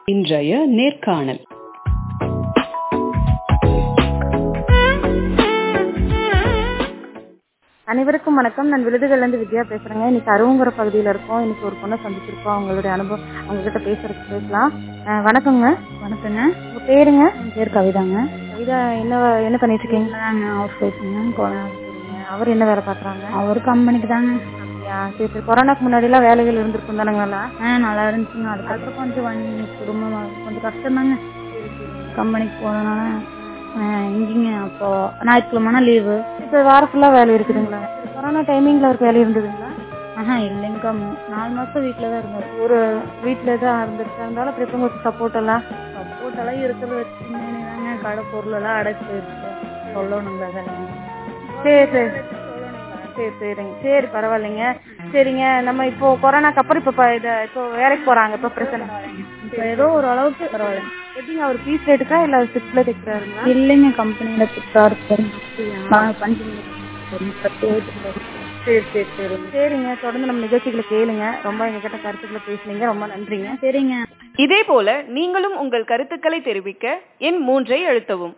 இன்றைய நேர்காணல் அனைவருக்கும் வணக்கம் நான் விருதுகள்லேருந்து வித்யா பேசுறேங்க இன்னைக்கு அருவங்குற பகுதியில் இருக்கோம் இன்னைக்கு ஒரு பொண்ணை சந்திச்சிருக்கோம் அவங்களுடைய அனுபவம் அவங்க கிட்ட பேசுறதுக்கு பேசலாம் அஹ் வணக்கங்க வணக்கங்க உங்க பேருங்க என் பேர் கவிதாங்க கவிதா என்ன என்ன பண்ணிட்டு இருக்கீங்க நாங்கள் ஹவுஸ் ஒய்ஃபுங்க சரிங்க. அவர் என்ன வேலை பார்க்குறாங்க அவர் கம்பெனிக்கு தாங்க அப்படியா சரி சரி கொரோனாக்கு முன்னாடிலாம் வேலைகள் இருந்திருக்கும் தானங்களா ஆ நல்லா இருந்துச்சுங்க அதுக்கப்புறம் கொஞ்சம் வண்டி குடும்பம் கொஞ்சம் கஷ்டம்தாங்க கம்பெனிக்கு போகிறதுனால இங்கேங்க அப்போ ஞாயிற்றுக்கிழமைனா லீவு இப்போ வாரம் ஃபுல்லாக வேலை இருக்குதுங்களா கொரோனா டைமிங்கில் அவருக்கு வேலை இருந்ததுங்களா ஆஹா இல்லைங்கக்கா மூ- நாலு மாதம் வீட்டில் தான் இருந்தார் ஒரு வீட்டில் தான் இருந்துட்டு இருந்தாலும் அப்புறம் இப்போ உங்களுக்கு சப்போர்ட் எல்லாம் சப்போர்ட் எல்லாம் இருக்கிறத வச்சுங்க தாங்க கடை பொருளெல்லாம் அடைச்சி போயிருக்கு சொல்லணுங்களா அதெல்லாம் சரி சரி சரி சரிங்க சரி பரவாயில்லைங்க சரிங்க நம்ம இப்போ கொரோனாக்கு அப்புறம் இப்போ ப- இத இப்போ வேலைக்கு போறாங்க இப்போ பிரச்சனை இப்போ ஏதோ ஒரு அளவுக்கு பரவாயில்ல எப்படிங்க அவர் பீஸ் ரேட்டுக்கா இல்ல ஷிஃப்ட்ல தைக்கிறாருங்களா இல்லைங்க கம்பெனியில் திட்டா இருக்காரு பஞ்சு பத்து சரி சரி சரி சரிங்க தொடர்ந்து நம்ம நிகழ்ச்சிகளை கேளுங்க ரொம்ப எங்ககிட்ட கருத்துக்களை பேசுனீங்க ரொம்ப நன்றிங்க சரிங்க இதே போல நீங்களும் உங்கள் கருத்துக்களை தெரிவிக்க எண் மூன்றை அழுத்தவும்